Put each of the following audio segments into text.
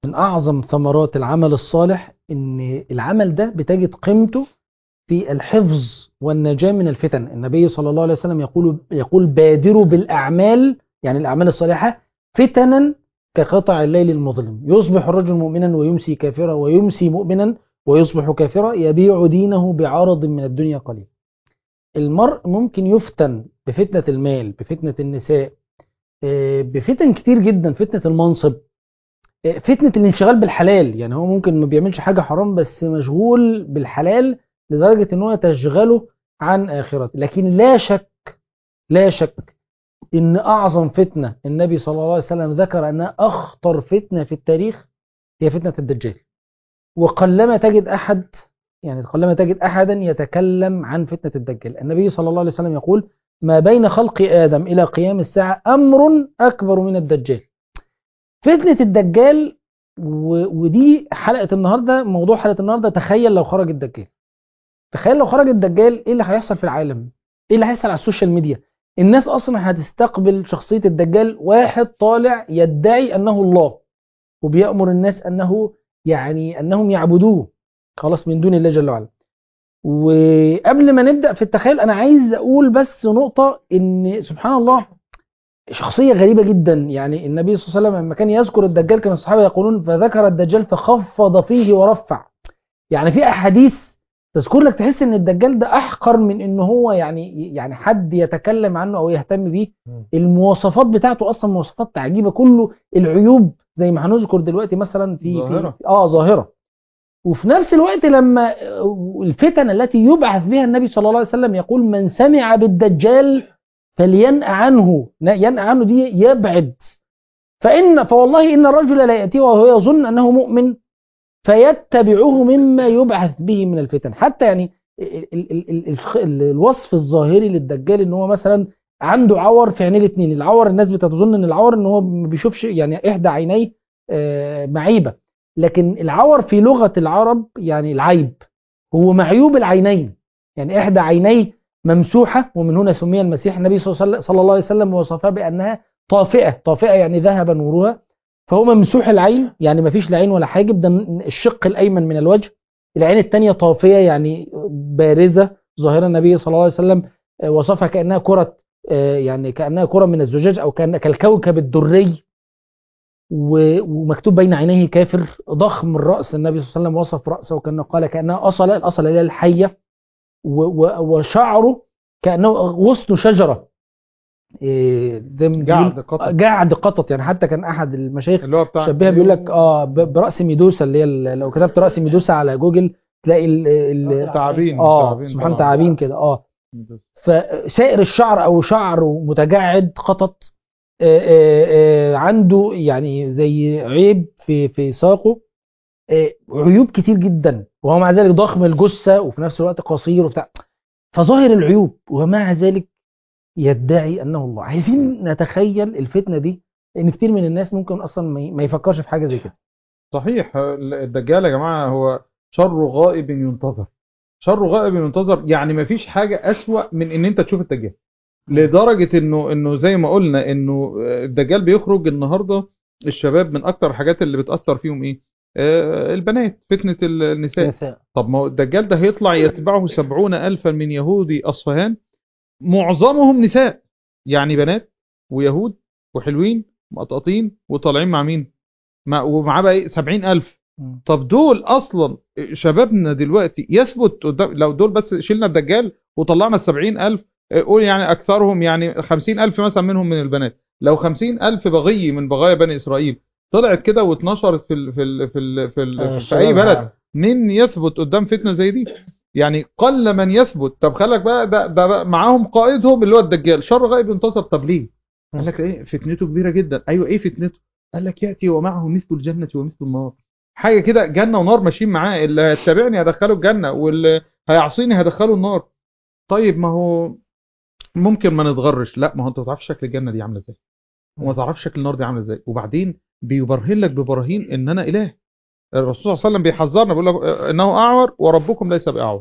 من أعظم ثمرات العمل الصالح إن العمل ده بتجد قيمته في الحفظ والنجاة من الفتن النبي صلى الله عليه وسلم يقول يقول بادروا بالأعمال يعني الأعمال الصالحة فتنا كقطع الليل المظلم يصبح الرجل مؤمنا ويمسي كافرا ويمسي مؤمنا ويصبح كافرا يبيع دينه بعرض من الدنيا قليل المرء ممكن يفتن بفتنة المال بفتنة النساء آه، بفتن كتير جدا فتنة المنصب آه، فتنة الانشغال بالحلال يعني هو ممكن ما بيعملش حاجة حرام بس مشغول بالحلال لدرجة ان هو تشغله عن آخرته لكن لا شك لا شك ان اعظم فتنة النبي صلى الله عليه وسلم ذكر انها اخطر فتنة في التاريخ هي فتنة الدجال وقلما تجد احد يعني قلما تجد احدا يتكلم عن فتنة الدجال النبي صلى الله عليه وسلم يقول ما بين خلق ادم الى قيام الساعة امر اكبر من الدجال فتنة الدجال و... ودي حلقة النهاردة موضوع حلقة النهاردة تخيل لو خرج الدجال تخيل لو خرج الدجال ايه اللي هيحصل في العالم ايه اللي هيحصل على السوشيال ميديا الناس اصلا هتستقبل شخصية الدجال واحد طالع يدعي انه الله وبيأمر الناس انه يعني انهم يعبدوه خلاص من دون الله جل وعلا وقبل ما نبدأ في التخيل انا عايز اقول بس نقطة ان سبحان الله شخصية غريبة جدا يعني النبي صلى الله عليه وسلم لما كان يذكر الدجال كان الصحابة يقولون فذكر الدجال فخفض فيه ورفع يعني في احاديث تذكر لك تحس ان الدجال ده احقر من ان هو يعني يعني حد يتكلم عنه او يهتم بيه المواصفات بتاعته اصلا مواصفات عجيبه كله العيوب زي ما هنذكر دلوقتي مثلا في ظاهرة. في اه ظاهره وفي نفس الوقت لما الفتن التي يبعث بها النبي صلى الله عليه وسلم يقول من سمع بالدجال فلينأ عنه ينأ عنه دي يبعد فإن فوالله إن الرجل لا يأتي وهو يظن أنه مؤمن فيتبعه مما يبعث به من الفتن حتى يعني ال ال ال ال الخ- ال الوصف الظاهري للدجال ان هو مثلا عنده عور في عينيه الاثنين العور الناس بتظن ان العور ان هو ما بيشوفش يعني احدى عينيه آه، معيبه لكن العور في لغه العرب يعني العيب هو معيوب العينين يعني احدى عينيه ممسوحه ومن هنا سمي المسيح النبي صلى الله عليه- صلى الله عليه وسلم وصفها بانها طافئه طافئه يعني ذهب نورها فهو ممسوح العين يعني ما فيش لا عين ولا حاجب ده الشق الايمن من الوجه العين الثانيه طافيه يعني بارزه ظاهره النبي صلى الله عليه وسلم آه، وصفها كانها كره آه، يعني كانها كره من الزجاج او كان كالكوكب الدري و- ومكتوب بين عينيه كافر ضخم الراس النبي صلى الله عليه وسلم وصف راسه وكانه قال كانها اصل الاصل اللي هي الحيه و- و- وشعره كانه غصن شجره إيه، زي ما جعد بيقول- قطط. جعد قطط يعني حتى كان احد المشايخ اللي هو بتاع شبهها بيقول لك اه ب- براس ميدوسا اللي هي ال- لو كتبت راس ميدوسا على جوجل تلاقي ال ال تعابين اه تعابين سبحان طبعاً. تعابين كده اه فسائر الشعر او شعر متجعد قطط آه، آه، آه، عنده يعني زي عيب في في ساقه آه، عيوب كتير جدا وهو مع ذلك ضخم الجثه وفي نفس الوقت قصير وبتاع فظاهر العيوب ومع ذلك يدعي انه الله عايزين نتخيل الفتنه دي ان كتير من الناس ممكن اصلا ما ي- ما يفكرش في حاجه زي كده صحيح الدجال يا جماعة هو شر غائب ينتظر شر غائب ينتظر يعني مفيش حاجة أسوأ من إن أنت تشوف الدجال لدرجة إنه إنه زي ما قلنا إنه الدجال بيخرج النهاردة الشباب من أكتر الحاجات اللي بتأثر فيهم إيه؟ آه، البنات فتنة النساء طب ما هو الدجال ده هيطلع يتبعه سبعون ألفا من يهودي أصفهان معظمهم نساء يعني بنات ويهود وحلوين مقطقطين وطالعين مع مين مع ومعاه بقى ايه 70000 مم. طب دول اصلا شبابنا دلوقتي يثبت قدام لو دول بس شلنا الدجال وطلعنا ال 70000 قول يعني اكثرهم يعني 50000 مثلا منهم من البنات لو 50000 بغي من بغايا بني اسرائيل طلعت كده واتنشرت في ال في ال في ال في, آه، ال في اي الشباب بلد يعني. مين يثبت قدام فتنه زي دي يعني قل من يثبت طب خلك بقى ده, ده بقى معاهم قائدهم اللي هو الدجال شر غائب ينتصر طب ليه قال لك ايه فتنته كبيره جدا ايوه ايه فتنته قال لك ياتي ومعه مثل الجنه ومثل النار حاجه كده جنه ونار ماشيين معاه اللي هيتبعني هدخله الجنه واللي هيعصيني هدخله النار طيب ما هو ممكن ما نتغرش لا ما هو انت ما تعرفش شكل الجنه دي عامله ازاي وما تعرفش شكل النار دي عامله ازاي وبعدين بيبرهن لك ببراهين ان انا اله الرسول صلى الله عليه وسلم بيحذرنا بيقول لك انه اعور وربكم ليس باعور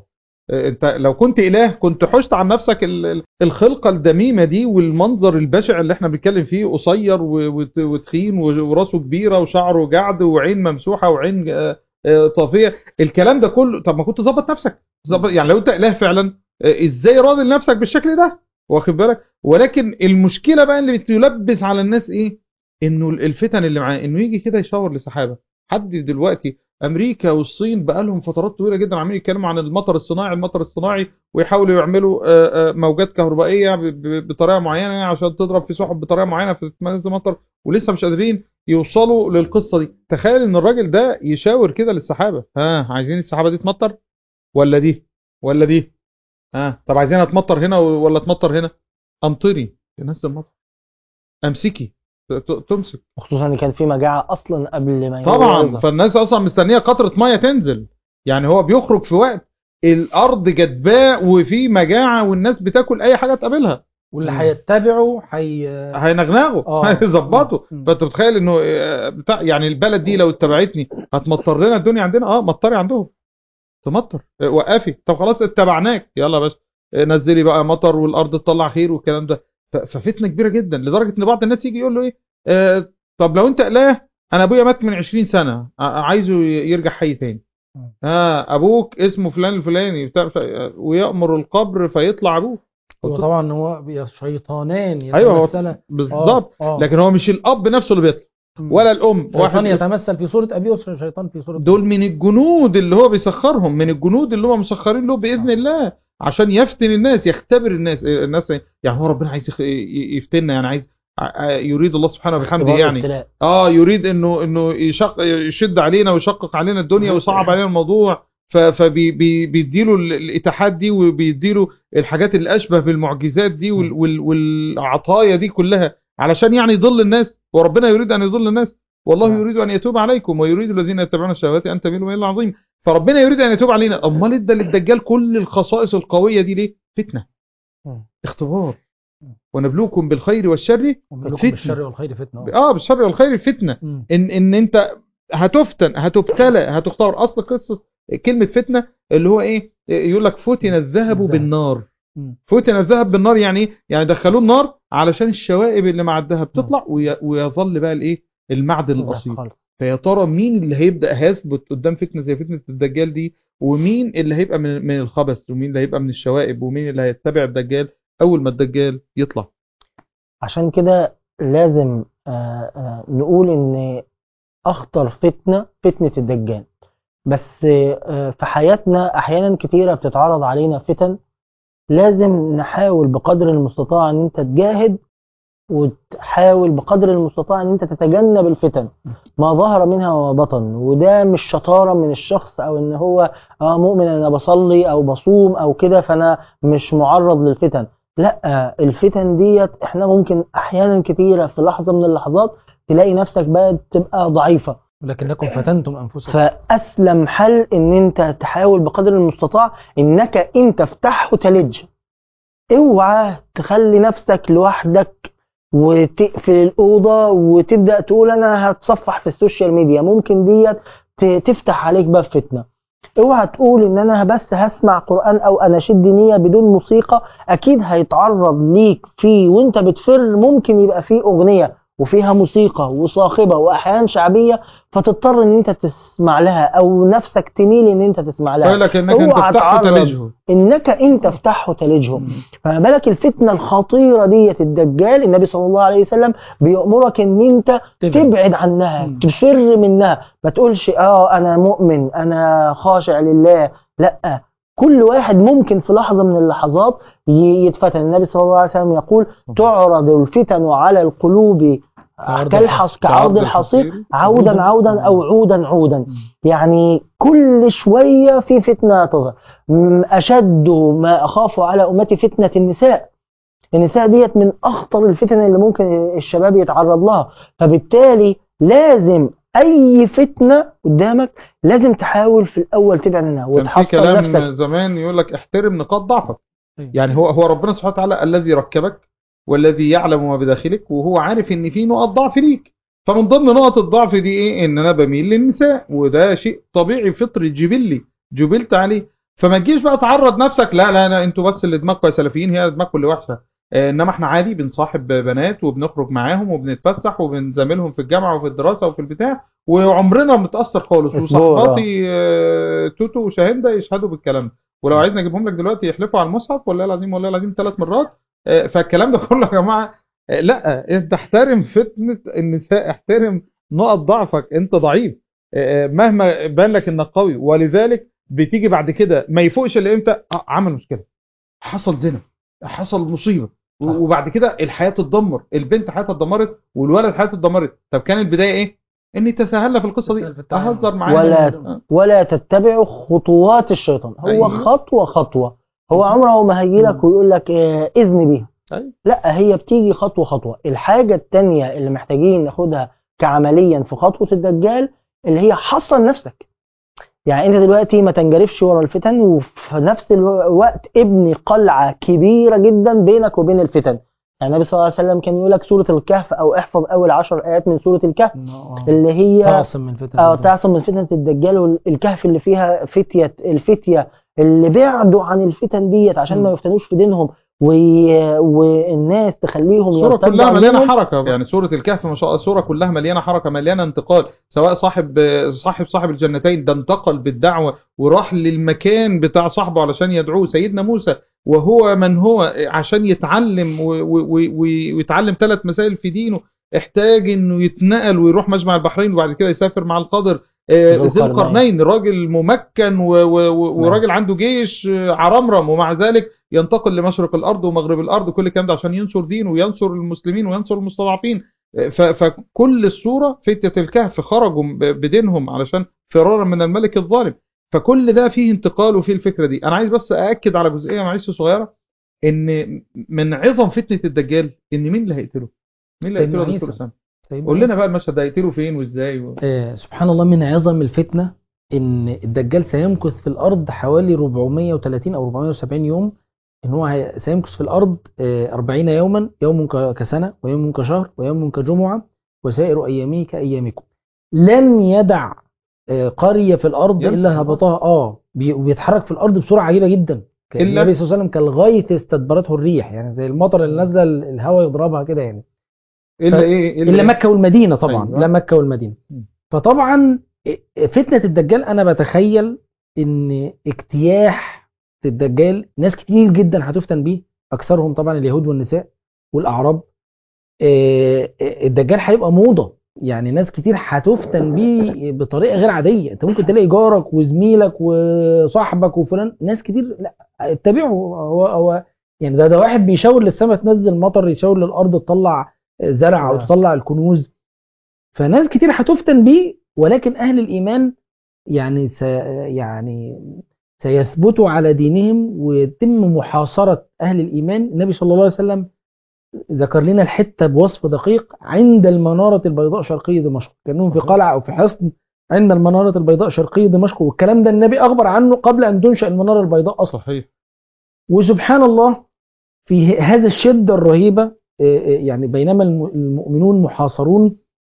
آه، انت لو كنت اله كنت حشت عن نفسك ال- ال- الخلقه الدميمه دي والمنظر البشع اللي احنا بنتكلم فيه قصير و- وت- وتخين و- وراسه كبيره وشعره جعد وعين ممسوحه وعين آه، آه، طافيه الكلام ده كله طب ما كنت ظبط نفسك ظبط يعني لو انت اله فعلا آه، ازاي راضي لنفسك بالشكل ده واخد بالك ولكن المشكله بقى اللي بتلبس على الناس ايه انه الفتن اللي معاه انه يجي كده يشاور لسحابه حد دلوقتي امريكا والصين بقى لهم فترات طويله جدا عمالين يتكلموا عن المطر الصناعي المطر الصناعي ويحاولوا يعملوا آه، آه، موجات كهربائيه ب- ب- بطريقه معينه عشان تضرب في سحب بطريقه معينه فتنزل مطر ولسه مش قادرين يوصلوا للقصه دي تخيل ان الراجل ده يشاور كده للسحابه ها عايزين السحابه دي تمطر ولا دي ولا دي ها طب عايزينها تمطر هنا ولا تمطر هنا امطري تنزل مطر امسكي ت- ت- تمسك وخصوصا ان كان في مجاعه اصلا قبل ما طبعا يظهر. فالناس اصلا مستنيه قطره ميه تنزل يعني هو بيخرج في وقت الارض جدباء وفي مجاعه والناس بتاكل اي حاجه تقابلها واللي مم. هيتبعوا حي هينغنغوا آه. هيظبطوا مم. فانت متخيل انه آه، بتاع يعني البلد دي لو اتبعتني هتمطر لنا الدنيا عندنا اه مطري عندهم تمطر آه، وقفي طب خلاص اتبعناك يلا بس آه، نزلي بقى مطر والارض تطلع خير والكلام ده ف- ففتنه كبيره جدا لدرجه ان بعض الناس يجي يقول له ايه آه طب لو انت اله انا ابويا مات من 20 سنه ع- عايزه ي- يرجع حي تاني مم. اه ابوك اسمه فلان الفلاني بتاع ف- ويأمر القبر فيطلع ابوه هو طبعا هو بي- شيطانان أيوة، هو يتمثلا بالظبط آه، آه. لكن هو مش الاب نفسه اللي بيطلع مم. ولا الام شيطان واحد يتمثل في صورة أبيه وشيطان في صورة دول من الجنود اللي هو بيسخرهم من الجنود اللي هم مسخرين له باذن آه. الله عشان يفتن الناس يختبر الناس الناس يعني هو ربنا عايز يخ- ي- يفتنا يعني عايز ع- يريد الله سبحانه وبحمده اختبار يعني وابتلاء. اه يريد انه انه يشق يشد علينا ويشقق علينا الدنيا ويصعب علينا الموضوع فبيديله الاتاحات دي وبيديله الحاجات اللي اشبه بالمعجزات دي وال- وال- والعطايا دي كلها علشان يعني يضل الناس وربنا يريد ان يضل الناس والله نعم. يريد ان يتوب عليكم ويريد الذين يتبعون الشهوات ان تميلوا ميلا عظيما فربنا يريد ان يتوب علينا امال ادى للدجال كل الخصائص القويه دي ليه فتنه مم. اختبار مم. ونبلوكم بالخير والشر ومن فتنة. بالشر والخير فتنة اه بالشر والخير فتنه مم. ان ان انت هتفتن هتبتلى هتختار اصل قصه كلمه فتنه اللي هو ايه يقول لك فتن الذهب الذهب. بالنار مم. فتن الذهب بالنار يعني ايه يعني دخلوه النار علشان الشوائب اللي مع الذهب تطلع وي- ويظل بقى الايه المعدن الاصيل خالص. فيا ترى مين اللي هيبدا هيثبت قدام فتنه زي فتنه الدجال دي ومين اللي هيبقى من من الخبث ومين اللي هيبقى من الشوائب ومين اللي هيتبع الدجال اول ما الدجال يطلع عشان كده لازم آه، آه، نقول ان اخطر فتنه فتنه الدجال بس آه، في حياتنا احيانا كتيره بتتعرض علينا فتن لازم نحاول بقدر المستطاع ان انت تجاهد وتحاول بقدر المستطاع ان انت تتجنب الفتن ما ظهر منها وما بطن وده مش شطاره من الشخص او ان هو اه مؤمن ان انا بصلي او بصوم او كده فانا مش معرض للفتن لا الفتن ديت احنا ممكن احيانا كتيره في لحظه من اللحظات تلاقي نفسك بقى تبقى ضعيفه ولكنكم فتنتم أنفسكم فاسلم حل ان انت تحاول بقدر المستطاع انك ان تفتحه تلج اوعى تخلي نفسك لوحدك وتقفل الاوضه وتبدا تقول انا هتصفح في السوشيال ميديا ممكن ديت ت- تفتح عليك باب فتنه اوعى تقول ان انا بس هسمع قران او اناشيد دينيه بدون موسيقى اكيد هيتعرض ليك في وانت بتفر ممكن يبقى فيه اغنيه وفيها موسيقى وصاخبه واحيانا شعبيه فتضطر ان انت تسمع لها او نفسك تميل ان انت تسمع لها قال لك انك انت اوعى تفتحه تعرض. تلجه انك ان تفتحه تلجهم فما بالك الفتنه الخطيره ديت الدجال النبي صلى الله عليه وسلم بيأمرك ان انت تبعد. تبعد عنها مم. تفر منها ما تقولش اه انا مؤمن انا خاشع لله لا كل واحد ممكن في لحظه من اللحظات ي- يتفتن النبي صلى الله عليه وسلم يقول تعرض الفتن على القلوب كعرض كالحص كعرض الحصير عودا عودا. عودا او عودا عودا يعني كل شويه في فتنه تظهر م- اشد ما اخاف على امتي فتنه النساء النساء ديت من اخطر الفتن اللي ممكن الشباب يتعرض لها فبالتالي لازم اي فتنه قدامك لازم تحاول في الاول تبعد عنها كان في وتحصن كلام نفسك زمان يقول لك احترم نقاط ضعفك أيوة. يعني هو هو ربنا سبحانه وتعالى الذي ركبك والذي يعلم ما بداخلك وهو عارف ان في نقط ضعف ليك فمن ضمن نقط الضعف دي ايه ان انا بميل للنساء وده شيء طبيعي فطري جبلي جبلت عليه فما تجيش بقى تعرض نفسك لا لا لا انتوا بس اللي دماغكم يا سلفيين هي دماغكم اللي وحشه آه، انما احنا عادي بنصاحب بنات وبنخرج معاهم وبنتفسح وبنزاملهم في الجامعه وفي الدراسه وفي البتاع وعمرنا ما بنتاثر خالص أسبوع، وصحباتي آه، توتو وشاهندة يشهدوا بالكلام ده ولو عايزني اجيبهم لك دلوقتي يحلفوا على المصحف والله العظيم والله العظيم ثلاث مرات آه، فالكلام ده كله يا جماعه آه، لا انت احترم فتنه النساء احترم نقط ضعفك انت ضعيف آه، آه، مهما بان لك انك قوي ولذلك بتيجي بعد كده ما يفوقش الا امتى آه، عمل مشكله حصل زنا حصل مصيبه و- صح. وبعد كده الحياه تتدمر البنت حياتها اتدمرت والولد حياته اتدمرت طب كان البدايه ايه اني تساهل في القصه تساهل في دي التعامل. اهزر معاه ولا آه. ولا تتبعوا خطوات الشيطان هو أيوة. خطوة خطوة هو عمره ما هيجي لك ويقول لك آه، إذن بيها أيوة. لا هي بتيجي خطوة خطوة الحاجة التانية اللي محتاجين ناخدها كعمليا في خطوة الدجال اللي هي حصن نفسك يعني انت دلوقتي ما تنجرفش ورا الفتن وفي نفس الوقت ابني قلعة كبيرة جدا بينك وبين الفتن يعني النبي صلى الله عليه وسلم كان يقول لك سورة الكهف او احفظ اول عشر ايات من سورة الكهف آه. اللي هي تعصم من فتن اه الفتن. تعصم من فتنة الدجال والكهف اللي فيها فتية الفتية اللي بعدوا عن الفتن ديت عشان ما مم. يفتنوش في دينهم و... والناس تخليهم السورة يرتدوا كلها عن مليانة دينهم. حركة يعني سورة الكهف ما شاء الله السورة كلها مليانة حركة مليانة انتقال سواء صاحب صاحب صاحب الجنتين ده انتقل بالدعوة وراح للمكان بتاع صاحبه علشان يدعوه سيدنا موسى وهو من هو عشان يتعلم و- و- و- و- ويتعلم ثلاث مسائل في دينه احتاج انه يتنقل ويروح مجمع البحرين وبعد كده يسافر مع القدر آه، ذو ذي القرنين. القرنين راجل ممكن و- و- و- وراجل عنده جيش آه، عرمرم ومع ذلك ينتقل لمشرق الارض ومغرب الارض كل الكلام ده عشان ينصر دينه وينصر المسلمين وينصر المستضعفين ف- فكل الصوره فتيه الكهف خرجوا ب- بدينهم علشان فرارا من الملك الظالم فكل ده فيه انتقال وفيه الفكره دي انا عايز بس ااكد على جزئيه معلش صغيره ان من عظم فتنه الدجال ان مين اللي هيقتله مين اللي سيدنا هيقتله يا دكتور عيسى. اسامه سيدنا قول لنا عيسى. بقى المشهد ده هيقتله فين وازاي و... آه، سبحان الله من عظم الفتنة ان الدجال سيمكث في الارض حوالي 430 او 470 يوم ان هو هي- سيمكث في الارض آه، 40 يوما يوم ك- كسنة ويوم كشهر ويوم كجمعة وسائر ايامه كايامكم لن يدع آه، قرية في الارض يمسح الا الأرض. هبطها اه بي- وبيتحرك في الارض بسرعة عجيبة جدا كان إلا- النبي صلى الله عليه وسلم كالغاية استدبرته الريح يعني زي المطر اللي نازله الهواء يضربها كده يعني الا ف- ايه الا إيه؟ مكه والمدينه طبعا أيوة. الا مكه والمدينه م. فطبعا فتنه الدجال انا بتخيل ان اجتياح الدجال ناس كتير جدا هتفتن بيه اكثرهم طبعا اليهود والنساء والاعراب آه، الدجال هيبقى موضه يعني ناس كتير هتفتن بيه بطريقه غير عاديه انت ممكن تلاقي جارك وزميلك وصاحبك وفلان ناس كتير لا اتبعه هو هو يعني ده ده واحد بيشاور للسماء تنزل مطر يشاور للارض تطلع زرع او نعم. تطلع الكنوز فناس كتير هتفتن بيه ولكن اهل الايمان يعني س يعني سيثبتوا على دينهم ويتم محاصره اهل الايمان النبي صلى الله عليه وسلم ذكر لنا الحته بوصف دقيق عند المناره البيضاء شرقي دمشق كانهم في قلعه او في حصن عند المناره البيضاء شرقي دمشق والكلام ده النبي اخبر عنه قبل ان تنشا المناره البيضاء اصلا صحيح وسبحان الله في هذا الشدة الرهيبة آه، آه، يعني بينما الم- المؤمنون محاصرون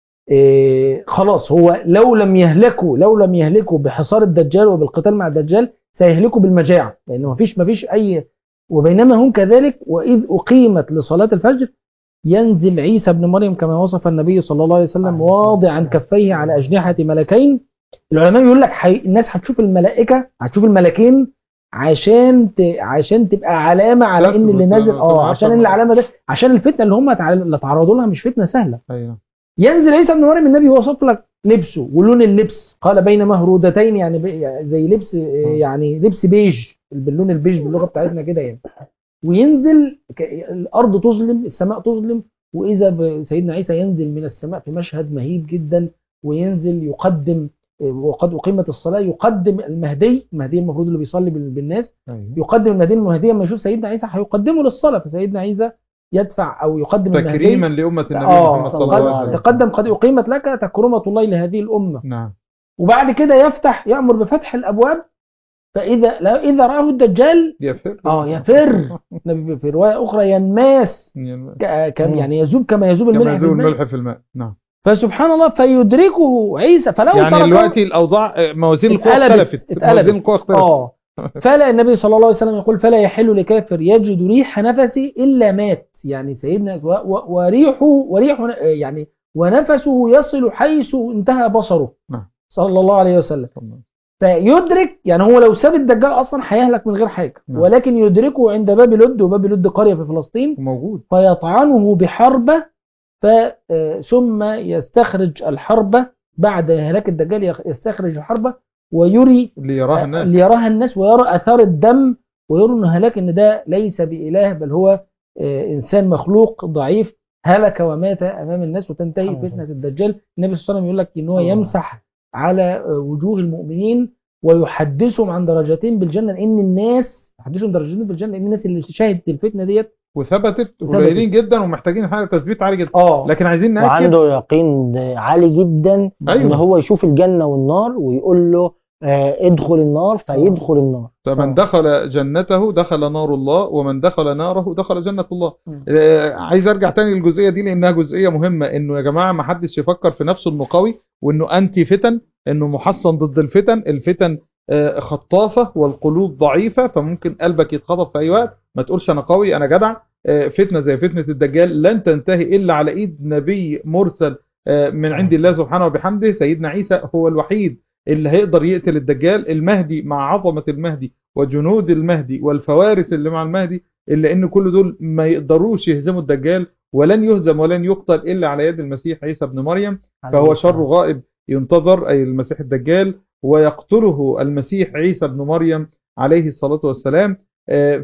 آه، خلاص هو لو لم يهلكوا لو لم يهلكوا بحصار الدجال وبالقتال مع الدجال سيهلكوا بالمجاعة لأن مفيش مفيش أي وبينما هم كذلك وإذ أقيمت لصلاة الفجر ينزل عيسى بن مريم كما وصف النبي صلى الله عليه وسلم عليه الصلاة واضعا والسلام. كفيه على أجنحة ملكين العلماء يقول لك حي... الناس هتشوف الملائكة هتشوف الملكين عشان ت... عشان تبقى علامة على ان اللي تثبت، نازل تبقى اه عارفة عشان ان الموضوع. العلامة ده عشان الفتنة اللي هم تع- اللي تعرضوا لها مش فتنة سهلة ايوه ينزل عيسى بن مريم النبي وصف لك لبسه ولون اللبس قال بين مهرودتين يعني بي- يعني زي لبس آه، يعني لبس بيج باللون البيج باللغه بتاعتنا كده يعني وينزل ك- الارض تظلم السماء تظلم واذا ب- سيدنا عيسى ينزل من السماء في مشهد مهيب جدا وينزل يقدم آه، وقد اقيمت الصلاه يقدم المهدي المهدي المفروض اللي بيصلي بال- بالناس ايوه يقدم المهدي المهدي لما يشوف سيدنا عيسى هيقدمه للصلاه فسيدنا عيسى يدفع او يقدم المهدي تكريما لامه النبي اه محمد صلى الله عليه قد- وسلم تقدم قد اقيمت لك تكرمه الله لهذه الامه نعم وبعد كده يفتح يامر بفتح الابواب فاذا لا اذا راه الدجال يفر اه يفر النبي في روايه اخرى ينماس ك- كم مم. يعني يذوب كما يذوب كما الملح في يذوب الماء الملح في الماء نعم فسبحان الله فيدركه عيسى فلو يعني تركه- دلوقتي الاوضاع آه، موازين القوى اتقلبت- اختلفت اتقلبت. موازين القوى اختلفت اه فلا النبي صلى الله عليه وسلم يقول فلا يحل لكافر يجد ريح نفسي الا مات يعني سيدنا و- و- وريحه وريحه يعني ونفسه يصل حيث انتهى بصره نعم. صلى الله عليه وسلم فيدرك يعني هو لو ساب الدجال اصلا هيهلك من غير حاجه نعم. ولكن يدركه عند باب لد وباب لد قريه في فلسطين موجود فيطعنه بحربه ف آه، ثم يستخرج الحربه بعد هلاك الدجال يخ- يستخرج الحربه ويري اللي يراها الناس ليراها الناس ويرى اثار الدم ويروا ان هلاك ان ده ليس باله بل هو آه، انسان مخلوق ضعيف هلك ومات امام الناس وتنتهي سبحان فتنه الدجال النبي صلى الله عليه وسلم يقول لك ان هو الله. يمسح على آه، وجوه المؤمنين ويحدثهم عن درجتين بالجنه لان الناس يحدثهم درجتين بالجنه لان الناس اللي شهدت الفتنه ديت وثبتت وثبتت. قليلين جدا ومحتاجين حاجه تثبيت عالي جدا اه لكن عايزين ناكد وعنده يقين عالي جدا ان ايوه هو يشوف الجنة والنار ويقول له آه، ادخل النار فيدخل النار فمن آه. دخل جنته دخل نار الله ومن دخل ناره دخل جنة الله مم. آه، عايز ارجع تاني للجزئية دي لانها جزئية مهمة انه يا جماعة ما حدش يفكر في نفسه انه قوي وانه انتي فتن انه محصن ضد الفتن الفتن آه، خطافة والقلوب ضعيفة فممكن قلبك يتخطف في اي وقت ما تقولش انا قوي انا جدع آه، فتنة زي فتنة الدجال لن تنتهي الا على ايد نبي مرسل آه، من عند الله سبحانه وبحمده سيدنا عيسى هو الوحيد اللي هيقدر يقتل الدجال المهدي مع عظمة المهدي وجنود المهدي والفوارس اللي مع المهدي إلا إن كل دول ما يقدروش يهزموا الدجال ولن يهزم ولن يقتل إلا على يد المسيح عيسى ابن مريم فهو شر غائب ينتظر أي المسيح الدجال ويقتله المسيح عيسى ابن مريم عليه الصلاة والسلام آه،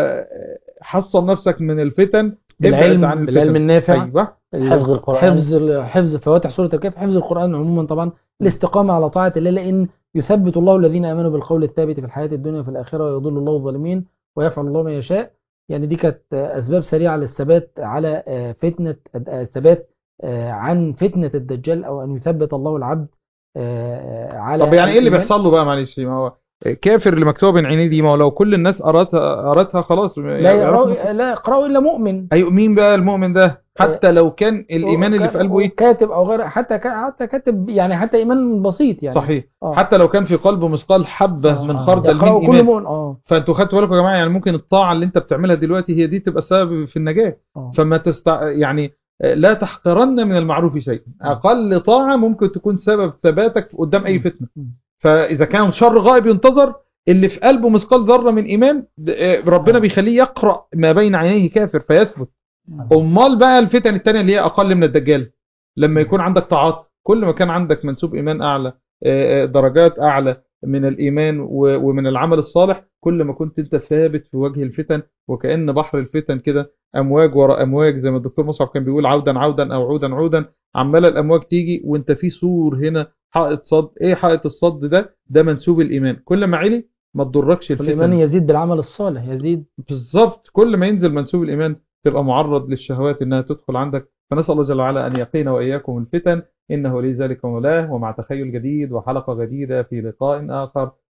فحصن نفسك من الفتن ابعد بالعلم عن بالعلم الفتن النافع أيوة حفظ القرآن. حفظ ال- حفظ فواتح سوره الكهف حفظ القران عموما طبعا الاستقامه على طاعه الله لان يثبت الله الذين امنوا بالقول الثابت في الحياه الدنيا وفي الاخره ويضل الله الظالمين ويفعل الله ما يشاء يعني دي كانت آه، اسباب سريعه للثبات على آه، فتنه آه، الثبات آه، عن فتنه الدجال او ان يثبت الله العبد آه، على طب يعني ايه اللي الإيمان. بيحصل له بقى معلش ما هو كافر اللي مكتوبه بين عينيه دي ما هو لو كل الناس قراتها قراتها خلاص لا يعرفوا- يقرأوا لا يقرأوا الا مؤمن ايوه مين بقى المؤمن ده حتى لو كان الايمان اللي في قلبه ايه كاتب او غير حتى كا- حتى كاتب يعني حتى ايمان بسيط يعني صحيح آه. حتى لو كان في قلبه مثقال حبه آه. من خردل من يقرأوا كل ايمان مؤمن اه فانتوا خدتوا بالكم يا جماعه يعني ممكن الطاعه اللي انت بتعملها دلوقتي هي دي تبقى السبب في النجاه آه. فما تستع... يعني لا تحقرن من المعروف شيئا اقل طاعه ممكن تكون سبب ثباتك قدام اي م. فتنه م. فاذا كان شر غائب ينتظر اللي في قلبه مثقال ذره من ايمان آه، ربنا آه. بيخليه يقرا ما بين عينيه كافر فيثبت امال بقى الفتن التانية اللي هي اقل من الدجال لما يكون عندك طاعات كل ما كان عندك منسوب ايمان اعلى آه، آه، درجات اعلى من الايمان و- ومن العمل الصالح كل ما كنت انت ثابت في وجه الفتن وكأن بحر الفتن كده امواج ورا امواج زي ما الدكتور مصعب كان بيقول عودا عودا او عودا عودا عماله الامواج تيجي وانت في سور هنا حائط صد ايه حائط الصد ده ده منسوب الايمان كل ما علي ما تضركش الإيمان الفتن يزيد بالعمل الصالح يزيد بالظبط كل ما ينزل منسوب الإيمان تبقى معرض للشهوات إنها تدخل عندك فنسأل الله جل وعلا أن يقينا وإياكم الفتن إنه لي ذلك مولاه ومع تخيل جديد وحلقة جديدة في لقاء آخر